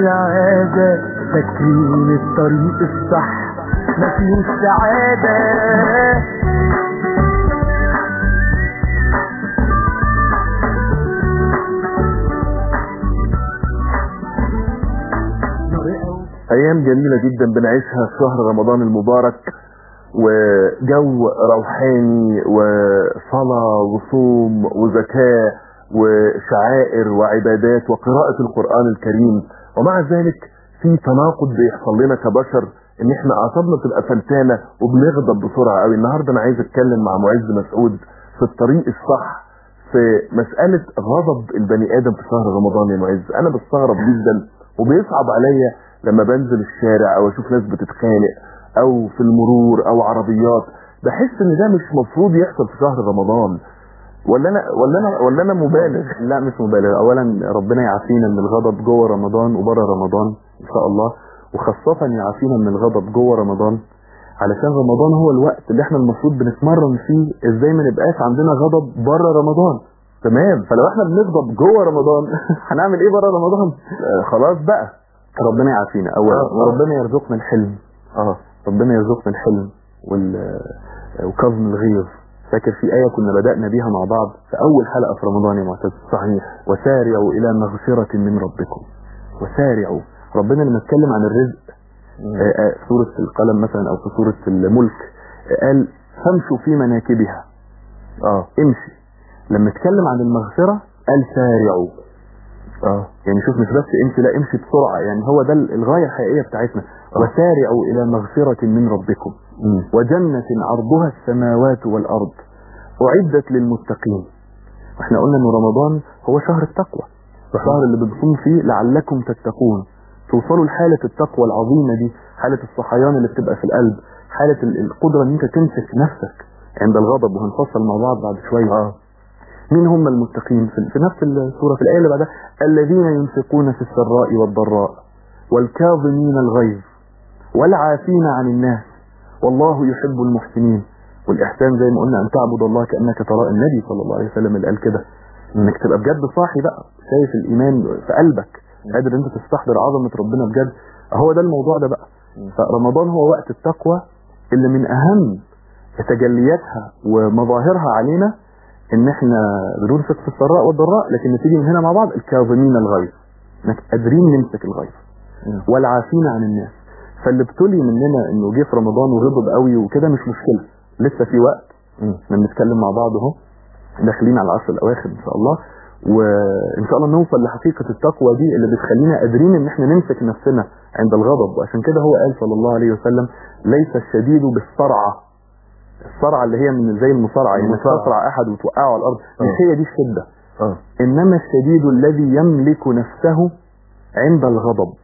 العادة فاكرين الطريق الصح مفيش سعادة ايام جميلة جدا بنعيشها في شهر رمضان المبارك وجو روحاني وصلاة وصوم وزكاة وشعائر وعبادات وقراءة القرآن الكريم ومع ذلك في تناقض بيحصل لنا كبشر ان احنا اعصابنا تبقى فلتانة وبنغضب بسرعة قوي النهاردة انا عايز اتكلم مع معز مسعود في الطريق الصح في مسألة غضب البني ادم في شهر رمضان يا معز انا بستغرب جدا وبيصعب عليا لما بنزل الشارع او اشوف ناس بتتخانق او في المرور او عربيات بحس ان ده مش مفروض يحصل في شهر رمضان ولا انا ولا انا ولا انا مبالغ لا مش مبالغ اولا ربنا يعافينا من الغضب جوه رمضان وبره رمضان ان شاء الله وخاصة يعافينا من الغضب جوه رمضان علشان رمضان هو الوقت اللي احنا المفروض بنتمرن فيه ازاي ما نبقاش عندنا غضب بره رمضان تمام فلو احنا بنغضب جوه رمضان هنعمل ايه بره رمضان آه خلاص بقى ربنا يعافينا اولا آه. وربنا يرزقنا الحلم اه ربنا يرزقنا الحلم وال وكظم الغيظ فاكر في آية كنا بدأنا بيها مع بعض في أول حلقة في رمضان يا معتز صحيح وسارعوا إلى مغفرة من ربكم وسارعوا ربنا لما اتكلم عن الرزق آه، آه، في سورة القلم مثلا أو في سورة الملك آه، قال فامشوا في مناكبها اه امشي لما اتكلم عن المغفرة قال سارعوا اه يعني شوف مش بس امشي لا امشي بسرعة يعني هو ده الغاية الحقيقية بتاعتنا وسارعوا إلى مغفرة من ربكم مم. وجنة عرضها السماوات والأرض أعدت للمتقين واحنا قلنا ان رمضان هو شهر التقوى الشهر اللي بنصوم فيه لعلكم تتقون توصلوا لحالة التقوى العظيمة دي حالة الصحيان اللي بتبقى في القلب حالة ال- القدرة ان انت تمسك نفسك عند الغضب وهنفصل مع بعض بعد شوية اه مين هم المتقين في في نفس السورة في الآية اللي بعدها الذين ينفقون في السراء والضراء والكاظمين الغيظ والعافين عن الناس والله يحب المحسنين والإحسان زي ما قلنا أن تعبد الله كأنك ترى النبي صلى الله عليه وسلم اللي قال كده إنك تبقى بجد صاحي بقى شايف الإيمان في قلبك قادر أنت تستحضر عظمة ربنا بجد هو ده الموضوع ده بقى فرمضان هو وقت التقوى اللي من أهم تجلياتها ومظاهرها علينا ان احنا بننفق في السراء والضراء لكن نتيجي من هنا مع بعض الكاظمين الغيظ انك قادرين نمسك الغيظ والعافين عن الناس فاللي ابتلي مننا انه جه في رمضان وغضب قوي وكده مش مشكله لسه في وقت مم. احنا بنتكلم مع بعض اهو داخلين على العشر الاواخر ان شاء الله وان شاء الله نوصل لحقيقه التقوى دي اللي بتخلينا قادرين ان احنا نمسك نفسنا عند الغضب وعشان كده هو قال صلى الله عليه وسلم ليس الشديد بالصرعه الصرعه اللي هي من زي المصارعه يعني المصارعة. تصرع احد وتوقعه على الارض مش آه. هي دي الشده اه انما الشديد الذي يملك نفسه عند الغضب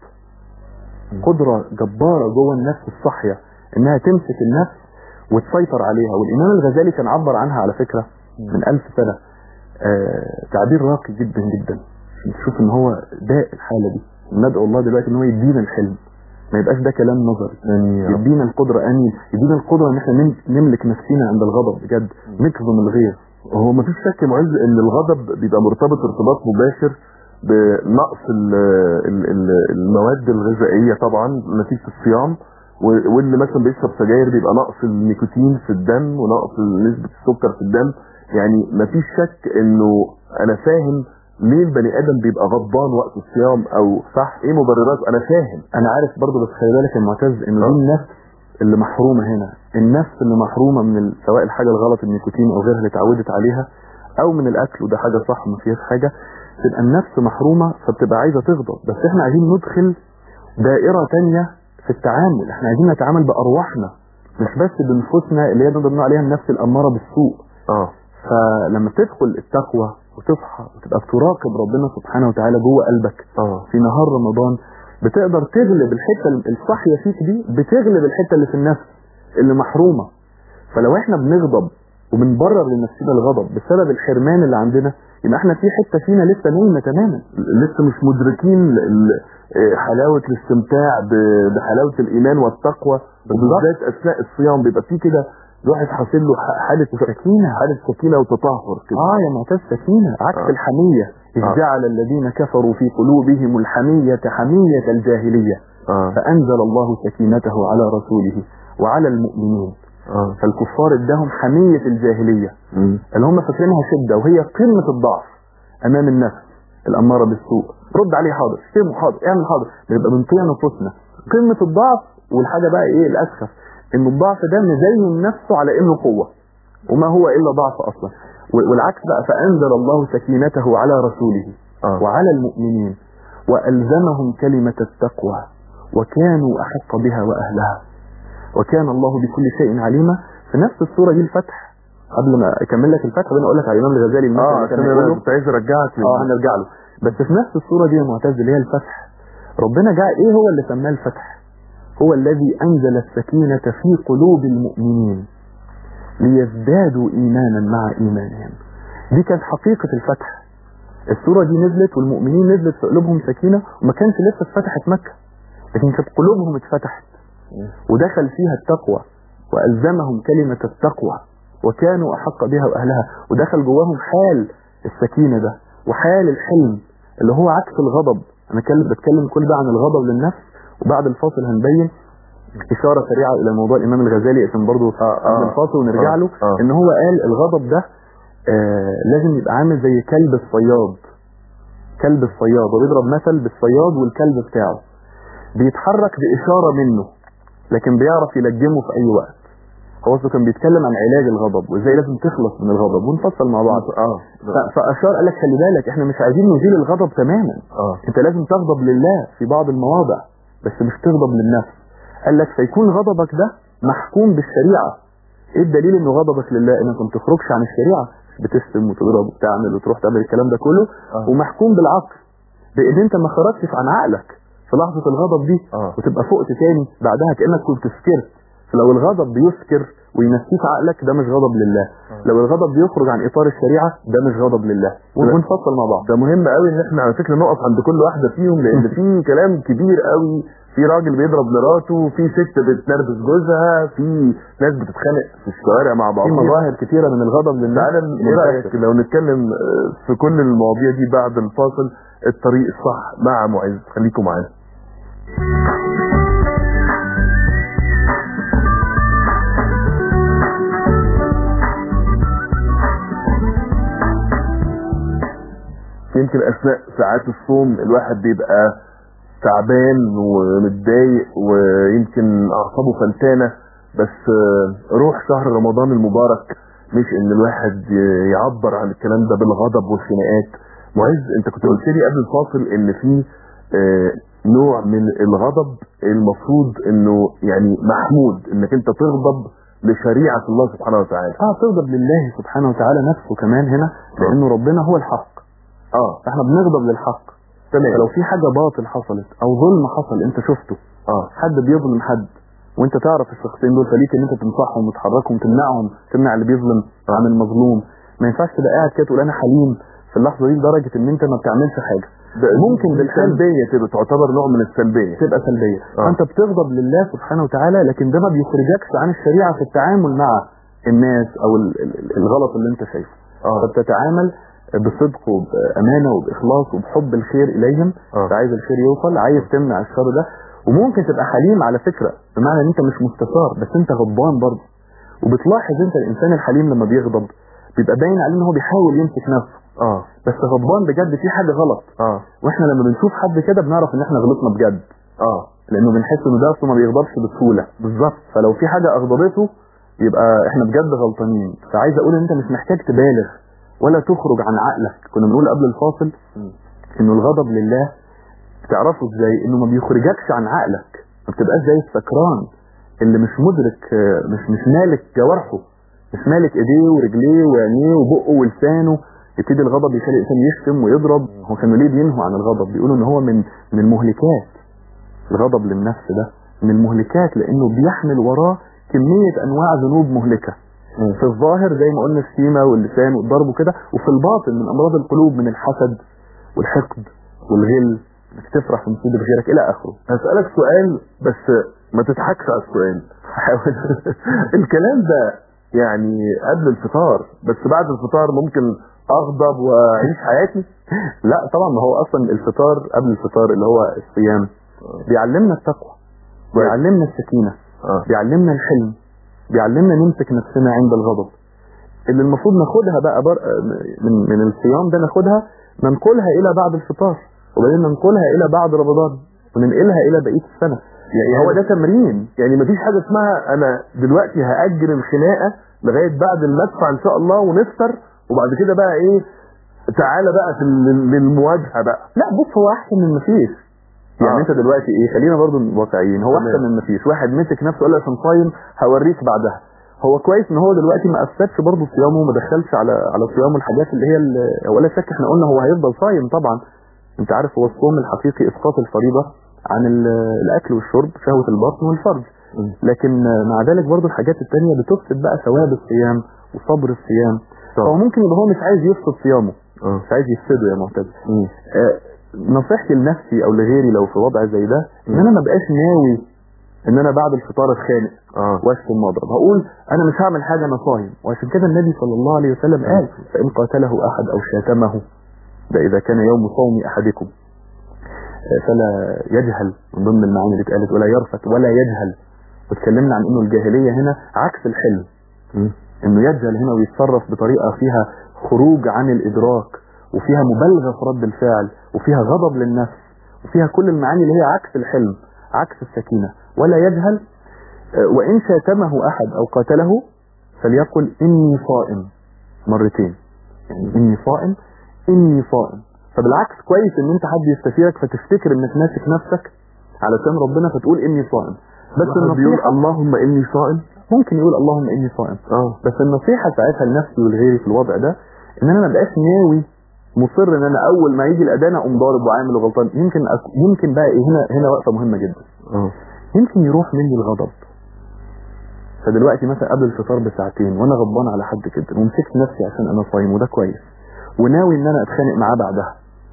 قدرة جبارة جوه النفس الصحية انها تمسك النفس وتسيطر عليها والامام الغزالي كان عبر عنها على فكرة من الف سنة آه تعبير راقي جدا جدا تشوف ان هو داء الحالة دي ندعو الله دلوقتي ان هو يدينا الحلم ما يبقاش ده كلام نظري يعني يا رب. يدينا القدرة ان يدينا القدرة ان احنا نم- نملك نفسنا عند الغضب بجد نكظم الغيظ هو مفيش شك يا معز ان الغضب بيبقى مرتبط ارتباط مباشر بنقص ال ال ال المواد الغذائيه طبعا نتيجه الصيام و- واللي مثلا بيشرب سجاير بيبقى نقص النيكوتين في الدم ونقص نسبه السكر في الدم يعني مفيش شك انه انا فاهم ليه البني ادم بيبقى غضبان وقت الصيام او صح ايه مبررات انا فاهم انا عارف برضو بس خلي بالك يا معتز ان آه. دي النفس اللي محرومه هنا النفس اللي محرومه من ال- سواء الحاجه الغلط النيكوتين او غيرها اللي اتعودت عليها او من الاكل وده حاجه صح ما فيهاش حاجه تبقى النفس محرومه فبتبقى عايزه تغضب بس احنا عايزين ندخل دائره تانية في التعامل احنا عايزين نتعامل بارواحنا مش بس بنفوسنا اللي هي نقدر نقول عليها النفس الاماره بالسوء اه فلما تدخل التقوى وتصحى وتبقى بتراقب ربنا سبحانه وتعالى جوه قلبك اه في نهار رمضان بتقدر تغلب الحته الصاحيه فيك دي بتغلب الحته اللي في النفس اللي محرومه فلو احنا بنغضب وبنبرر لنفسنا الغضب بسبب الحرمان اللي عندنا يبقى احنا في حته فينا لسه نايمه تماما لسه مش مدركين ال- آه، حلاوة الاستمتاع ب- بحلاوة الإيمان والتقوى وبالذات أثناء الصيام بيبقى فيه كده الواحد حاصل له ح- حالة سكينه حالة سكينة وتطهر كده اه يا معتز سكينه عكس آه. الحميه إذ آه. جعل الذين كفروا في قلوبهم الحمية حمية الجاهلية اه فأنزل الله سكينته على رسوله وعلى المؤمنين اه فالكفار اداهم حمية الجاهلية مم. اللي هم فاكرينها شدة وهي قمة الضعف أمام النفس الأمارة بالسوء رد عليه حاضر شتمه حاضر اعمل حاضر بيبقى من طين نفوسنا قمة الضعف والحاجة بقى إيه الأسخف إن الضعف ده مزين نفسه على إنه قوة وما هو إلا ضعف أصلا و- والعكس بقى فأنزل الله سكينته على رسوله اه وعلى المؤمنين وألزمهم كلمة التقوى وكانوا أحق بها وأهلها وكان الله بكل شيء عليما في نفس السورة دي الفتح قبل ما أكمل لك الفتح بنا أقول لك على الإمام الغزالي المثل اه اللي عشان كان انا يقوله كنت عايز ارجعك لل- اه هنرجع له بس في نفس السورة دي يا معتز اللي هي الفتح ربنا جاء ايه هو اللي سماه الفتح هو الذي انزل السكينة في قلوب المؤمنين ليزدادوا ايمانا مع ايمانهم دي كانت حقيقة الفتح السورة دي نزلت والمؤمنين نزلت في قلوبهم سكينة وما كانش لسه اتفتحت مكة لكن كانت قلوبهم اتفتحت ودخل فيها التقوى وألزمهم كلمة التقوى وكانوا أحق بها وأهلها ودخل جواهم حال السكينة ده وحال الحلم اللي هو عكس الغضب أنا كل- بتكلم كل ده عن الغضب للنفس وبعد الفاصل هنبين إشارة سريعة إلى موضوع الإمام الغزالي عشان برضه قبل الفاصل ونرجع آه، له آه. إن هو قال الغضب ده آه لازم يبقى عامل زي كلب الصياد كلب الصياد وبيضرب مثل بالصياد والكلب بتاعه بيتحرك بإشارة منه لكن بيعرف يلجمه في أي وقت هو أصله كان بيتكلم عن علاج الغضب وإزاي لازم تخلص من الغضب ونفصل مع بعض اه ف- فأشار قال لك خلي بالك احنا مش عايزين نزيل الغضب تماما اه انت لازم تغضب لله في بعض المواضع بس مش تغضب للنفس قال لك فيكون غضبك ده محكوم بالشريعة ايه الدليل انه غضبك لله انك ما تخرجش عن الشريعة بتشتم وتضرب وتعمل وتروح تعمل الكلام ده كله آه. ومحكوم بالعقل بان انت ما خرجتش عن عقلك في لحظة الغضب دي اه وتبقى فقت تاني بعدها كأنك كنت سكرت فلو الغضب بيسكر وينسيك عقلك ده مش غضب لله لو الغضب بيخرج عن اطار الشريعة ده مش غضب لله ونفصل مع بعض ده مهم قوي ان احنا على فكره نقف عند كل واحده فيهم لان في كلام كبير قوي في راجل بيضرب مراته في ست بتنرفز جوزها في ناس بتتخانق في الشوارع مع في بعضها مظاهر كتيرة من الغضب لله تعالى ايه رايك لو نتكلم آه، في كل المواضيع دي بعد الفاصل الطريق الصح مع معز خليكم معانا يمكن اثناء ساعات الصوم الواحد بيبقى تعبان ومتضايق ويمكن اعصابه فلتانه بس آه، روح شهر رمضان المبارك مش ان الواحد ي- يعبر عن الكلام ده بالغضب والخناقات معز انت كنت قلت لي قبل الفاصل ان في آه، نوع من الغضب المفروض انه يعني محمود انك انت تغضب لشريعه الله سبحانه وتعالى اه تغضب لله سبحانه وتعالى نفسه كمان هنا لانه ربنا هو الحق اه فاحنا بنغضب للحق تمام فلو في حاجة باطل حصلت او ظلم حصل انت شفته اه حد بيظلم حد وانت تعرف الشخصين دول فليك ان انت تنصحهم وتحركهم تمنعهم تمنع اللي بيظلم عن المظلوم ما ينفعش تبقى قاعد كده تقول انا حليم في اللحظة دي لدرجة ان انت ما بتعملش حاجة ممكن بالحلم بالسلبيه تبقى تعتبر نوع من السلبيه تبقى سلبية آه. فانت بتغضب لله سبحانه وتعالى لكن ده ما بيخرجكش عن الشريعة في التعامل مع الناس او ال- ال- الغلط اللي انت شايفه اه فبتتعامل بصدق وبأمانة وبإخلاص وبحب الخير إليهم آه. انت عايز الخير يوصل عايز تمنع الشر ده وممكن تبقى حليم على فكرة بمعنى ان انت مش مستثار بس انت غضبان برضه وبتلاحظ انت الانسان الحليم لما بيغضب بيبقى باين عليه ان هو بيحاول يمسك نفسه اه بس غضبان بجد في حاجة غلط اه واحنا لما بنشوف حد كده بنعرف ان احنا غلطنا بجد اه لانه بنحس ان ده اصله ما بيغضبش بسهولة بالظبط فلو في حاجة اغضبته يبقى احنا بجد غلطانين فعايز اقول ان انت مش محتاج تبالغ ولا تخرج عن عقلك كنا بنقول قبل الفاصل مم. انه الغضب لله تعرفه ازاي انه ما بيخرجكش عن عقلك ما بتبقاش زي السكران اللي مش مدرك آه، مش مش مالك جوارحه مش مالك ايديه ورجليه وعينيه وبقه ولسانه يبتدي الغضب يخلي الانسان يشتم ويضرب هو كانوا ليه بينهوا عن الغضب بيقولوا ان هو من من المهلكات الغضب للنفس ده من المهلكات لانه بيحمل وراه كمية انواع ذنوب مهلكة في الظاهر زي ما قلنا الشتيمة واللسان والضرب وكده وفي الباطن من امراض القلوب من الحسد والحقد والغل انك تفرح في مصيبة غيرك الى اخره هسألك سؤال بس ما تضحكش على السؤال هحاول الكلام ده يعني قبل الفطار بس بعد الفطار ممكن اغضب واعيش حياتي لا طبعا ما هو اصلا الفطار قبل الفطار اللي هو الصيام بيعلمنا التقوى بيعلمنا السكينه اه بيعلمنا الحلم بيعلمنا نمسك نفسنا عند الغضب اللي المفروض ناخدها بقى بر... من من الصيام ده ناخدها ننقلها الى بعد الفطار وبعدين ننقلها الى بعد رمضان وننقلها الى بقيه السنه يعني هو ده تمرين يعني مفيش حاجه اسمها انا دلوقتي هاجل الخناقه لغايه بعد المدفع ان شاء الله ونفطر وبعد كده بقى ايه تعالى بقى في ال- للمواجهه بقى لا بص هو احسن من مفيش يعني آه. انت دلوقتي ايه خلينا برضو واقعيين هو تمام. احسن من مفيش واحد مسك نفسه قال لك عشان صايم هوريك بعدها هو كويس ان هو دلوقتي ما افسدش برضه صيامه وما دخلش على على صيامه الحاجات اللي هي ال- ولا شك احنا قلنا هو هيفضل صايم طبعا انت عارف هو الصوم الحقيقي اسقاط الفريضه عن ال- الاكل والشرب شهوه البطن والفرج لكن مع ذلك برضه الحاجات التانية بتفسد بقى ثواب الصيام وصبر الصيام هو ممكن يبقى هو مش عايز يفسد صيامه اه مش عايز يفسده يا معتز آه، نصيحتي لنفسي او لغيري لو في وضع زي ده ان انا ما بقاش ناوي ان انا بعد الفطار اتخانق اه واشتم مضرب هقول انا مش هعمل حاجه انا صايم وعشان كده النبي صلى الله عليه وسلم قال فان قاتله احد او شاتمه ده اذا كان يوم صوم احدكم آه، فلا يجهل من ضمن المعاني اللي اتقالت ولا يرفث ولا يجهل واتكلمنا عن انه الجاهليه هنا عكس الحلم انه يجهل هنا ويتصرف بطريقه فيها خروج عن الادراك وفيها مبالغه في رد الفعل وفيها غضب للنفس وفيها كل المعاني اللي هي عكس الحلم عكس السكينه ولا يجهل آه، وان شاتمه احد او قاتله فليقل اني صائم مرتين يعني اني صائم اني صائم فبالعكس كويس ان انت حد يستشيرك فتفتكر انك ماسك نفسك علشان ربنا فتقول اني صائم بس الواحد بيقول النصيحه اللهم اني صائم ممكن يقول اللهم اني صائم اه بس النصيحة ساعتها لنفسي ولغيري في الوضع ده ان انا ما بقاش ناوي مصر ان انا اول ما يجي الاذان اقوم ضارب وعامل وغلطان يمكن أك... يمكن بقى إيه هنا هنا وقفة مهمة جدا اه يمكن يروح مني الغضب فدلوقتي مثلا قبل الفطار بساعتين وانا غضبان على حد جدا ومسكت نفسي عشان انا صايم وده كويس وناوي ان انا اتخانق معاه بعدها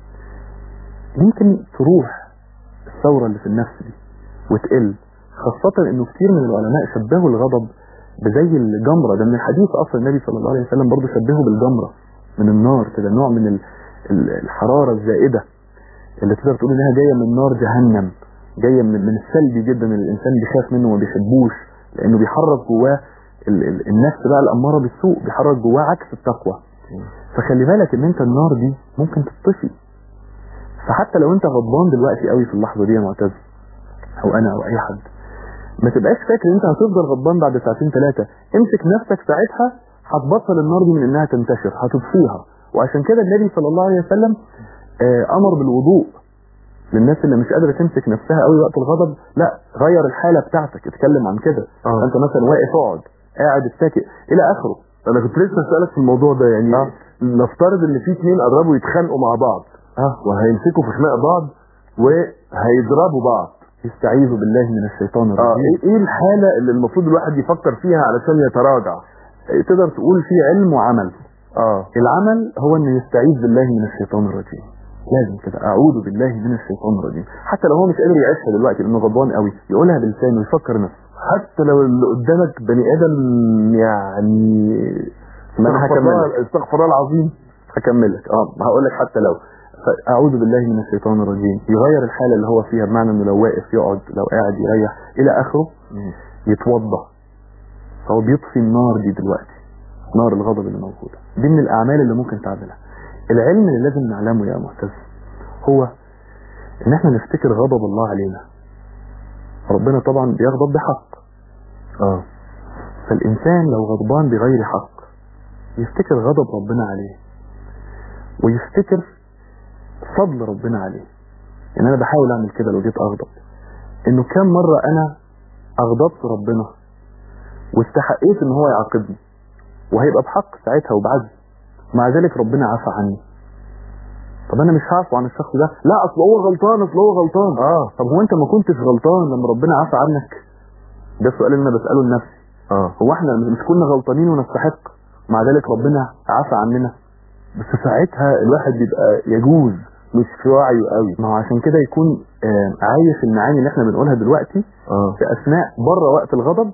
يمكن تروح الثورة اللي في النفس دي وتقل خاصة انه كتير من العلماء شبهوا الغضب بزي الجمرة ده من الحديث اصلا النبي صلى الله عليه وسلم برضه شبهه بالجمرة من النار كده نوع من ال- ال- الحرارة الزائدة اللي تقدر تقول انها جاية من نار جهنم جاية من من السلبي جدا اللي الانسان بيخاف منه وما بيحبوش لانه بيحرك جواه ال- ال- النفس بقى الاماره بالسوء بيحرك جواه عكس التقوى فخلي بالك ان انت النار دي ممكن تطفي فحتى لو انت غضبان دلوقتي قوي في اللحظه دي يا معتز او انا او اي حد ما تبقاش فاكر ان انت هتفضل غضبان بعد ساعتين ثلاثه امسك نفسك ساعتها هتبطل النار دي من انها تنتشر هتطفيها وعشان كده النبي صلى الله عليه وسلم آه، امر بالوضوء للناس اللي مش قادره تمسك نفسها قوي وقت الغضب لا غير الحاله بتاعتك اتكلم عن كده آه. انت مثلا واقف اقعد قاعد اتكئ الى اخره انا كنت لسه اسالك في الموضوع ده يعني آه. نفترض ان في اتنين قربوا يتخانقوا مع بعض اه وهيمسكوا في خناق بعض وهيضربوا بعض يستعيذوا بالله من الشيطان اه الرجيم ايه ايه الحاله اللي المفروض الواحد يفكر فيها علشان يتراجع تقدر تقول في علم وعمل اه العمل هو انه يستعيذ بالله من الشيطان الرجيم لازم كده اعوذ بالله من الشيطان الرجيم حتى لو هو مش قادر يعيشها دلوقتي لانه غضبان قوي يقولها بلسانه ويفكر نفسه حتى لو اللي قدامك بني ادم يعني ما انا استغفر هكمل الله- لك استغفر الله العظيم هكمل لك اه هقول لك حتى لو اعوذ بالله من الشيطان الرجيم يغير الحاله اللي هو فيها بمعنى انه لو واقف يقعد لو قاعد يريح الى اخره يتوضا هو بيطفي النار دي دلوقتي نار الغضب اللي موجوده دي من الاعمال اللي ممكن تعملها العلم اللي لازم نعلمه يا معتز هو ان احنا نفتكر غضب الله علينا ربنا طبعا بيغضب بحق اه فالإنسان لو غضبان بغير حق يفتكر غضب ربنا عليه ويفتكر فضل ربنا عليه يعني أنا بحاول أعمل كده لو جيت أغضب إنه كم مرة أنا أغضبت ربنا واستحقيت إن هو يعاقبني وهيبقى بحق ساعتها وبعدل مع ذلك ربنا عفى عني طب أنا مش هعفو عن الشخص ده لا أصل هو غلطان أصل هو غلطان اه طب هو أنت ما كنتش غلطان لما ربنا عفى عنك ده السؤال اللي أنا بسأله لنفسي اه هو احنا مش كنا غلطانين ونستحق مع ذلك ربنا عفى عننا بس ساعتها الواحد بيبقى يجوز مش في وعيه قوي ما هو عشان كده يكون آه، عايش المعاني اللي احنا بنقولها دلوقتي اه في اثناء بره وقت الغضب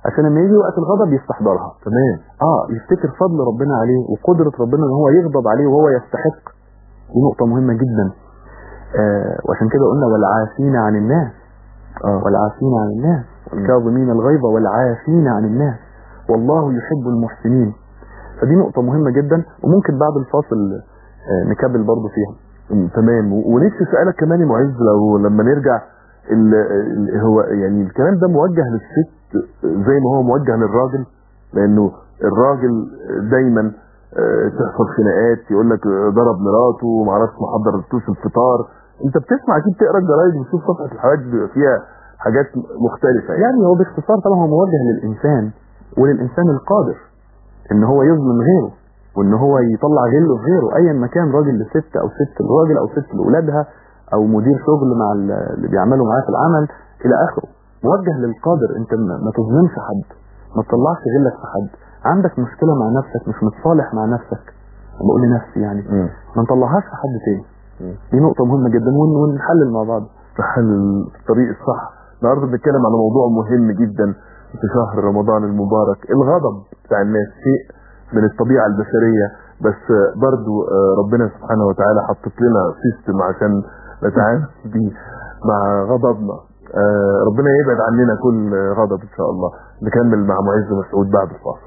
عشان لما يجي وقت الغضب يستحضرها تمام اه يفتكر فضل ربنا عليه وقدرة ربنا ان هو يغضب عليه وهو يستحق دي نقطة مهمة جدا آه وعشان كده قلنا والعافين عن الناس اه والعافين عن الناس والكاظمين الغيظ والعافين عن الناس والله يحب المحسنين فدي نقطة مهمة جدا وممكن بعد الفاصل آه نكمل برضو فيها مم، تمام و- ونفسي اسالك كمان يا معز لو لما نرجع ال ال هو يعني الكلام ده موجه للست زي ما هو موجه للراجل لانه الراجل دايما آه، تحصل خناقات يقول لك ضرب مراته وما اعرفش ما حضرتوش الفطار انت بتسمع اكيد تقرا الجرايد وتشوف صفحه الحوادث بيبقى فيها حاجات مختلفه يعني يعني هو باختصار طبعا هو موجه للإنسان وللإنسان القادر إن هو يظلم غيره وإن هو يطلع غله في غيره أيا ما كان راجل لست أو ست لراجل أو ست لأولادها أو مدير شغل مع ال- اللي بيعملوا معاه في العمل إلى آخره موجه للقادر أنت ما ما تظلمش حد ما تطلعش غلك في حد عندك مشكلة مع نفسك مش متصالح مع نفسك أنا بقول لنفسي يعني مم. ما نطلعهاش في حد تاني مم. دي نقطة مهمة جدا ون- ونحلل مع بعض في حل الطريق الصح النهارده بنتكلم على موضوع مهم جدا في شهر رمضان المبارك الغضب بتاع الناس شيء من الطبيعة البشرية بس آه، برضو آه، ربنا سبحانه وتعالى حطت لنا سيستم عشان نتعامل بيه مع غضبنا آه، ربنا يبعد عننا كل آه، غضب ان شاء الله نكمل مع معز مسعود بعد الفاصل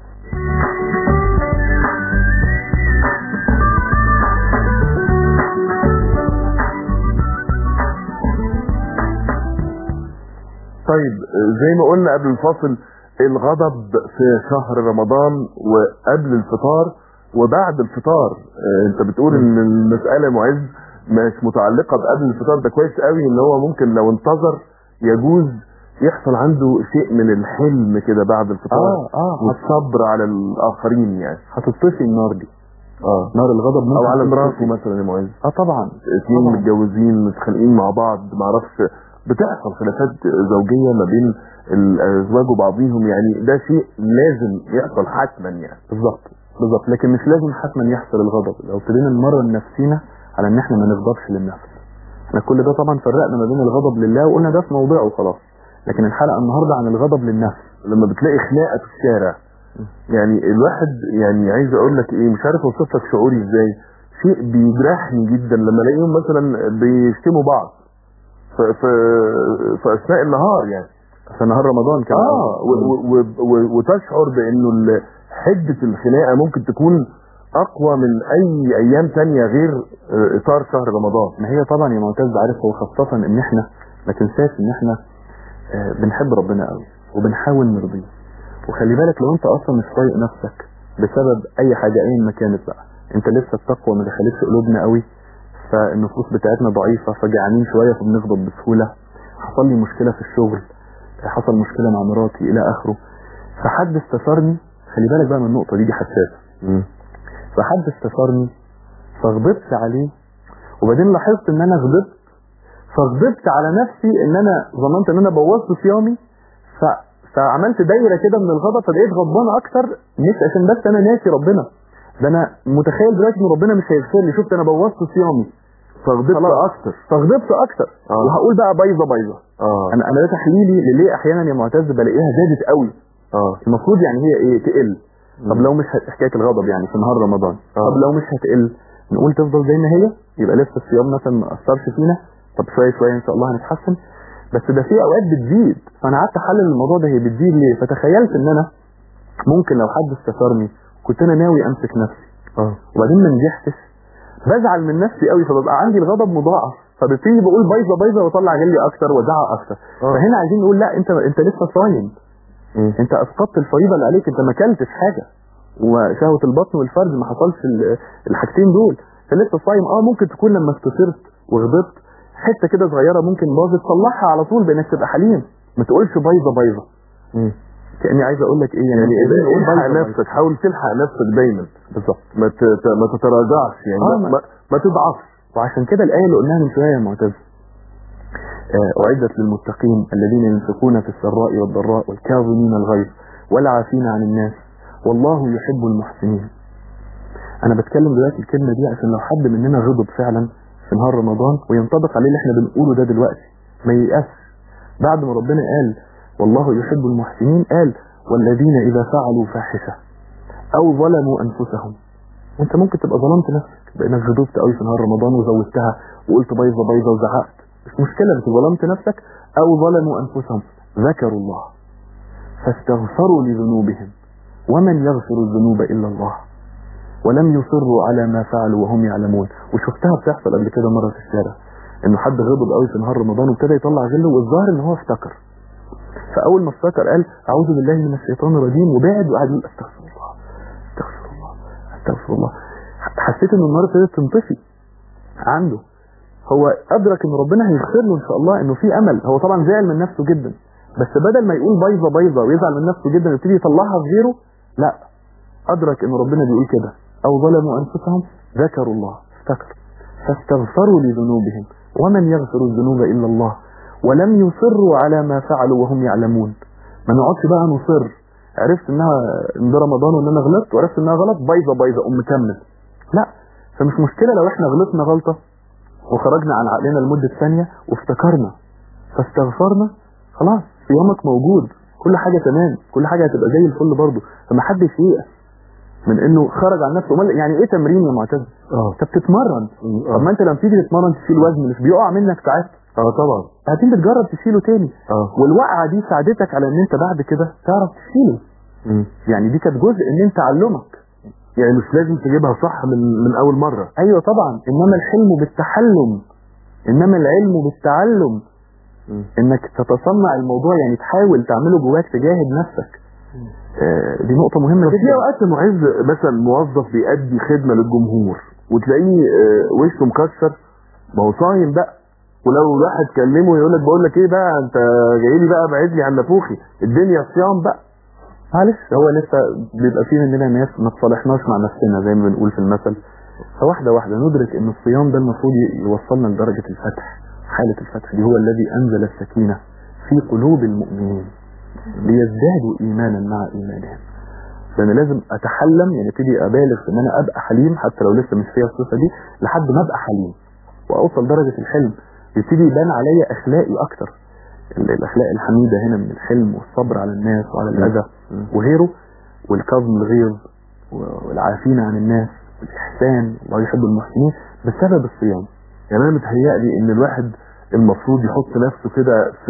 طيب زي ما قلنا قبل الفاصل الغضب في شهر رمضان وقبل الفطار وبعد الفطار آه، انت بتقول ان المسألة معز مش متعلقة بقبل الفطار ده كويس قوي ان هو ممكن لو انتظر يجوز يحصل عنده شيء من الحلم كده بعد الفطار اه اه والصبر على الاخرين يعني هتطفي النار دي اه نار الغضب ممكن او على تطفي. مراته مثلا يا معز اه طبعا اتنين طبعا. متجوزين متخانقين مع بعض معرفش بتحصل خلافات زوجية ما بين الازواج وبعضهم يعني ده شيء لازم يحصل حتما يعني بالظبط بالظبط لكن مش لازم حتما يحصل الغضب لو ابتدينا نمرن نفسينا على ان احنا ما نغضبش للنفس احنا كل ده طبعا فرقنا ما بين الغضب لله وقلنا ده في موضوعه وخلاص لكن الحلقه النهارده عن الغضب للنفس لما بتلاقي خناقة في الشارع يعني الواحد يعني عايز اقول لك ايه مش عارف اوصف لك شعوري ازاي شيء بيجرحني جدا لما الاقيهم مثلا بيشتموا بعض في في في اثناء النهار يعني عشان نهار رمضان كمان اه و- و- و- و- وتشعر بانه ال- حدة الخناقة ممكن تكون اقوى من اي ايام تانية غير آه، اطار شهر رمضان ما هي طبعا يا معتز عارف هو خاصة ان احنا ما تنساش ان احنا آه، بنحب ربنا قوي وبنحاول نرضيه وخلي بالك لو انت اصلا مش طايق نفسك بسبب اي حاجة ايا ما كانت بقى انت لسه التقوى ما دخلتش قلوبنا قوي فالنفوس بتاعتنا ضعيفة فجعانين شوية فبنغضب بسهولة حصل لي مشكلة في الشغل حصل مشكلة مع مراتي الى اخره فحد استثارني خلي بالك بقى من النقطة دي دي حساسة فحد استثارني فغضبت عليه وبعدين لاحظت ان انا غضبت فغضبت على نفسي ان انا ظننت ان انا بوظت صيامي ف... فعملت دايره كده من الغضب فبقيت غضبان اكتر مش عشان بس انا ناسي ربنا ده انا متخيل دلوقتي ان ربنا مش هيغفر لي شفت انا بوظت صيامي فغضبت خلاص. اكتر فغضبت اكتر آه. وهقول بقى بايظه بايظه اه انا انا ده تحليلي لليه احيانا يا معتز بلاقيها زادت قوي اه المفروض يعني هي ايه تقل طب مم. لو مش هت- حكايه الغضب يعني في نهار رمضان آه. طب لو مش هتقل نقول تفضل زي ما هي يبقى لسه الصيام مثلا ما اثرش فينا طب شويه شويه ان شاء الله هنتحسن بس ده في اوقات بتزيد فانا قعدت احلل الموضوع ده هي بتزيد ليه فتخيلت ان انا ممكن لو حد استثارني كنت انا ناوي امسك نفسي اه وبعدين ما نجحتش بزعل من نفسي قوي فببقى عندي الغضب مضاعف فببتدي بقول بايظه بايظه واطلع غلي اكتر وازعق اكتر آه. فهنا عايزين نقول لا انت انت لسه صايم مم. انت اسقطت الفريضه اللي عليك انت ما اكلتش حاجه وشهوه البطن والفرج ما حصلش ال- الحاجتين دول فلسه صايم اه ممكن تكون لما استثرت وغضبت حته كده صغيره ممكن باظت تصلحها على طول بانك تبقى حليم ما تقولش بايظه بايظه مم. كاني عايز اقول لك ايه يعني يعني عايزين نقول الحق بايظة بايظة. نفسك حاول تلحق نفسك دايما بالظبط ما ت- ت- ما تتراجعش يعني آه، ما, ما- ما, ما تضعفش وعشان كده الآية اللي قلناها من شوية يا معتز آه، أعدت للمتقين الذين ينفقون في السراء والضراء والكاظمين الغيظ والعافين عن الناس والله يحب المحسنين أنا بتكلم دلوقتي الكلمة دي عشان لو حد مننا غضب فعلا في نهار رمضان وينطبق عليه اللي احنا بنقوله ده دلوقتي ما ييأس بعد ما ربنا قال والله يحب المحسنين قال والذين إذا فعلوا فاحشة أو ظلموا أنفسهم وانت ممكن تبقى ظلمت نفسك بانك غضبت قوي في نهار رمضان وزودتها وقلت بيضه بيضه وزعقت مش مشكله انت ظلمت نفسك او ظلموا انفسهم ذكروا الله فاستغفروا لذنوبهم ومن يغفر الذنوب الا الله ولم يصروا على ما فعلوا وهم يعلمون وشفتها بتحصل قبل كده مره في الشارع انه حد غضب قوي في نهار رمضان وابتدى يطلع غله والظاهر ان هو افتكر فاول ما افتكر قال اعوذ بالله من الشيطان الرجيم وبعد وقعد يقول استغفر الله استغفر الله استغفر الله حسيت ان النار ابتدت تنطفي عنده هو ادرك ان ربنا هيغفر له ان شاء الله انه في امل هو طبعا زعل من نفسه جدا بس بدل ما يقول بيضه بيضه ويزعل من نفسه جدا ويبتدي يطلعها في غيره لا ادرك ان ربنا بيقول كده او ظلموا انفسهم ذكروا الله افتكر فاستغفروا لذنوبهم ومن يغفر الذنوب الا الله ولم يصروا على ما فعلوا وهم يعلمون ما نقعدش بقى نصر عرفت انها ان ده رمضان وان انا غلطت وعرفت انها غلط بيضه بيضه ام مكمل لا فمش مشكله لو احنا غلطنا غلطه وخرجنا عن عقلنا لمده ثانيه وافتكرنا فاستغفرنا خلاص صيامك موجود كل حاجه تمام كل حاجه هتبقى زي الفل برضه فما حدش ييأس من انه خرج عن نفسه أمال يعني ايه تمرين يا معتز اه انت بتتمرن طب ما انت لما تيجي تتمرن تشيل وزن مش بيقع منك ساعات اه طبعا هتيجي تجرب تشيله تاني اه والوقعه دي ساعدتك على ان انت بعد كده تعرف تشيله مم. يعني دي كانت جزء من تعلمك يعني مش لازم تجيبها صح من من اول مره ايوه طبعا انما الحلم بالتحلم انما العلم بالتعلم مم. انك تتصنع الموضوع يعني تحاول تعمله جواك تجاهد نفسك آه، دي نقطة مهمة بس في جدا اوقات يا معز مثلا موظف بيأدي خدمه للجمهور وتلاقيه آه، وشه مكسر ما هو صايم بقى ولو واحد كلمه يقول لك بقول لك ايه بقى انت جاي لي بقى بعد لي عن نافوخي الدنيا صيام بقى معلش هو لسه بيبقى فيه مننا ناس ما تصالحناش مع نفسنا زي ما بنقول في المثل فواحدة واحدة ندرك ان الصيام ده المفروض يوصلنا لدرجة الفتح حالة الفتح دي هو الذي انزل السكينة في قلوب المؤمنين ليزدادوا ايمانا مع ايمانهم فانا لازم اتحلم يعني ابتدي ابالغ في ان انا ابقى حليم حتى لو لسه مش فيها الصفه دي لحد ما ابقى حليم واوصل درجه الحلم يبتدي يبان عليا اخلاقي اكتر ال- الاخلاق الحميده هنا من الحلم والصبر على الناس وعلى الاذى وغيره والكظم الغيظ والعافين عن الناس والاحسان الله يحب المحسنين بسبب الصيام يعني انا متهيألي ان الواحد المفروض يحط نفسه كده في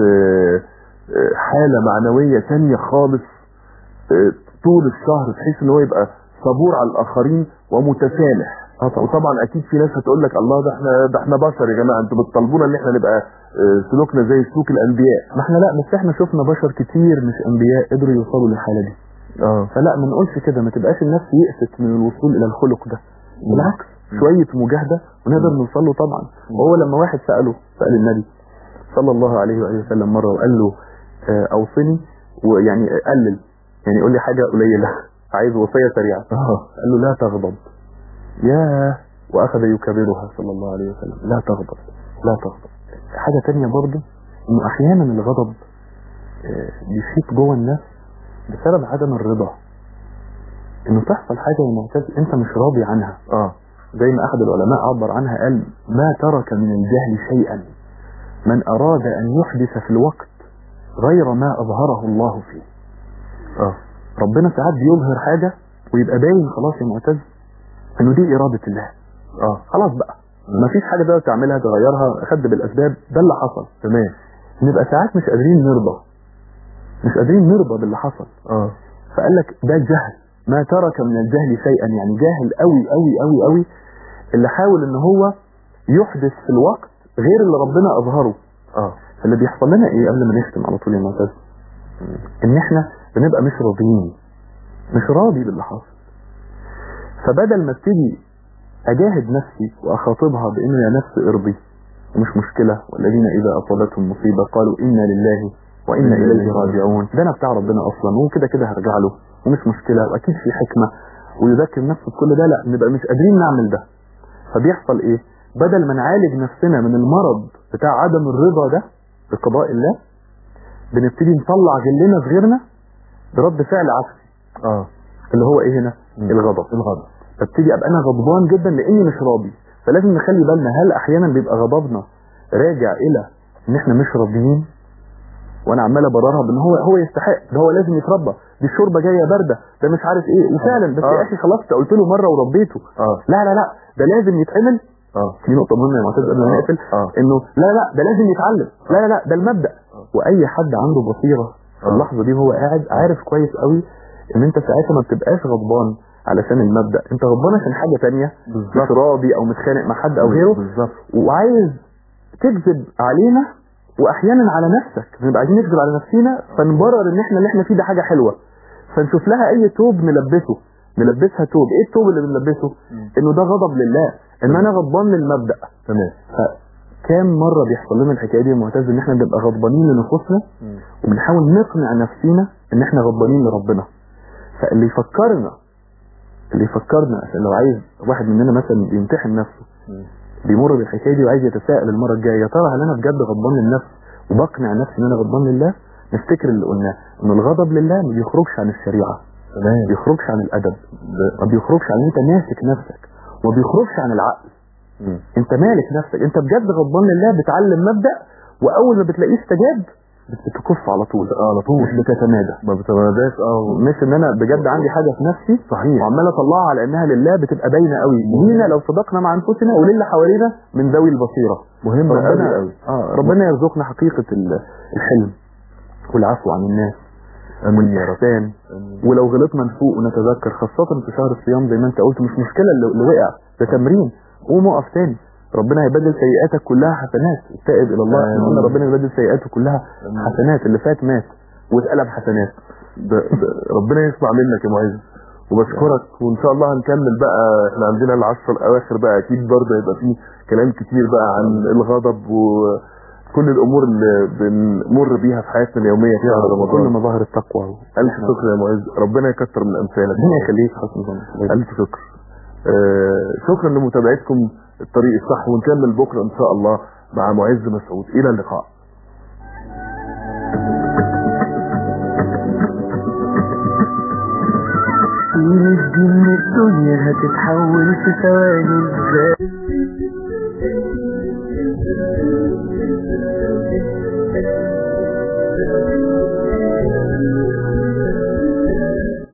آه، حالة معنوية تانية خالص آه، طول الشهر بحيث ان هو يبقى صبور على الاخرين ومتسامح اه طبعا وطبعا اكيد في ناس هتقول لك الله ده احنا ده احنا بشر يا جماعه انتوا بتطالبونا ان احنا نبقى آه، سلوكنا زي سلوك الانبياء ما احنا لا بس احنا شفنا بشر كتير مش انبياء قدروا يوصلوا للحاله دي اه فلا ما نقولش كده ما تبقاش النفس يأست من الوصول الى الخلق ده بالعكس شويه مجاهده ونقدر نوصل له طبعا وهو لما واحد ساله سال النبي صلى الله عليه واله وسلم مره وقال له آه، اوصني ويعني قلل يعني قول لي حاجه قليله عايز وصيه سريعه اه قال له لا تغضب يا واخذ يكررها صلى الله عليه وسلم لا تغضب لا تغضب حاجه تانية برضه انه احيانا الغضب آه، بيشيط جوه الناس بسبب عدم الرضا انه تحصل حاجه يا معتز انت مش راضي عنها اه زي ما احد العلماء عبر عنها قال ما ترك من الجهل شيئا من اراد ان يحدث في الوقت غير ما اظهره الله فيه اه ربنا ساعات بيظهر حاجه ويبقى باين خلاص يا معتز انه دي اراده الله اه خلاص بقى ما فيش حاجه بقى تعملها تغيرها خد بالاسباب ده اللي حصل تمام نبقى ساعات مش قادرين نرضى مش قادرين نرضى باللي حصل اه فقال لك ده جهل ما ترك من الجهل شيئا يعني جاهل قوي قوي قوي قوي اللي حاول ان هو يحدث في الوقت غير اللي ربنا اظهره اه فاللي بيحصل لنا ايه قبل ما نختم على طول يا معتز ان احنا بنبقى مش راضيين مش راضي باللي حصل فبدل ما ابتدي اجاهد نفسي واخاطبها بان يا نفس ارضي ومش مشكلة والذين اذا اصابتهم مصيبة قالوا انا لله وانا اليه راجعون ده انا بتاع ربنا اصلا وكده كده هرجع له ومش مشكلة واكيد في حكمة ويذكر نفسه بكل ده لا نبقى مش قادرين نعمل ده فبيحصل ايه بدل ما نعالج نفسنا من المرض بتاع عدم الرضا ده بقضاء الله بنبتدي نطلع غلنا في غيرنا برد فعل عكسي اه اللي هو ايه هنا مم. الغضب الغضب فابتدي ابقى انا غضبان جدا لاني مش راضي فلازم نخلي بالنا هل احيانا بيبقى غضبنا راجع الى ان احنا مش راضيين وانا عمال ابررها بان هو هو يستحق ده هو لازم يتربى دي الشوربه جايه بارده ده مش عارف ايه وفعلا بس آه. يا اخي خلاص أنت قلت له مره وربيته اه لا لا لا ده لازم يتعمل اه دي نقطه مهمه يا معتز قبل ما نقفل اه انه لا لا ده لازم يتعلم لا لا لا ده المبدا واي حد عنده بصيره في آه. اللحظه دي وهو قاعد عارف كويس قوي ان انت ساعتها ما بتبقاش غضبان علشان المبدا انت غضبان عشان حاجه تانية مش راضي او متخانق مع حد او غيره بالظبط وعايز تكذب علينا واحيانا على نفسك بنبقى عايزين نكذب على نفسنا فنبرر ان احنا اللي احنا فيه ده حاجه حلوه فنشوف لها اي توب نلبسه نلبسها توب ايه التوب اللي بنلبسه انه ده غضب لله ان انا غضبان للمبدا تمام كام مره بيحصل لنا الحكايه دي يا معتز ان احنا بنبقى غضبانين لنفوسنا وبنحاول نقنع نفسينا ان احنا غضبانين لربنا فاللي يفكرنا اللي يفكرنا عشان لو عايز واحد مننا مثلا بيمتحن نفسه بيمر بالحكايه دي وعايز يتساءل المره الجايه يا ترى هل انا بجد غضبان للنفس وبقنع نفسي ان انا غضبان لله نفتكر اللي قلناه ان الغضب لله ما بيخرجش عن الشريعه ما تمام بيخرجش عن الادب ما بيخرجش عن ان انت ماسك نفسك وما بيخرجش عن العقل مم. انت مالك نفسك انت بجد غضبان لله بتعلم مبدا واول ما بتلاقيه استجاب بتكف على طول على طول مش بتتمادى ما بتمناداش اه مش ان انا بجد عندي حاجه في نفسي صحيح وعمال اطلعها على انها لله بتبقى باينه قوي لينا لو صدقنا مع انفسنا وللي حوالينا من ذوي البصيره مهمة قوي ربنا قوي اه ربنا يرزقنا حقيقه ال- الحلم والعفو عن الناس امين يا رب والإحسان ولو غلطنا نفوق ونتذكر خاصة في شهر الصيام زي ما انت قلت مش مشكلة اللي اللي وقع ده تمرين قوم اقف تاني ربنا هيبدل سيئاتك كلها حسنات التائب الى الله احنا قلنا ربنا يبدل سيئاته كلها حسنات اللي فات مات واتقلب حسنات ده ده ربنا يسمع منك يا معز وبشكرك وان شاء الله هنكمل بقى احنا عندنا العشر الاواخر بقى اكيد برضه هيبقى فيه كلام كتير بقى عن الغضب وكل الامور اللي بنمر بيها في حياتنا اليوميه في شهر كل رمضان مظاهر التقوى الف شكر يا معز ربنا يكتر من امثالك ربنا يخليك حسن ظن الف شكر آه شكرا لمتابعتكم الطريق الصح ونكمل بكره ان شاء الله مع معز مسعود الى اللقاء شيل الدين من الدنيا هتتحول في ثواني ازاي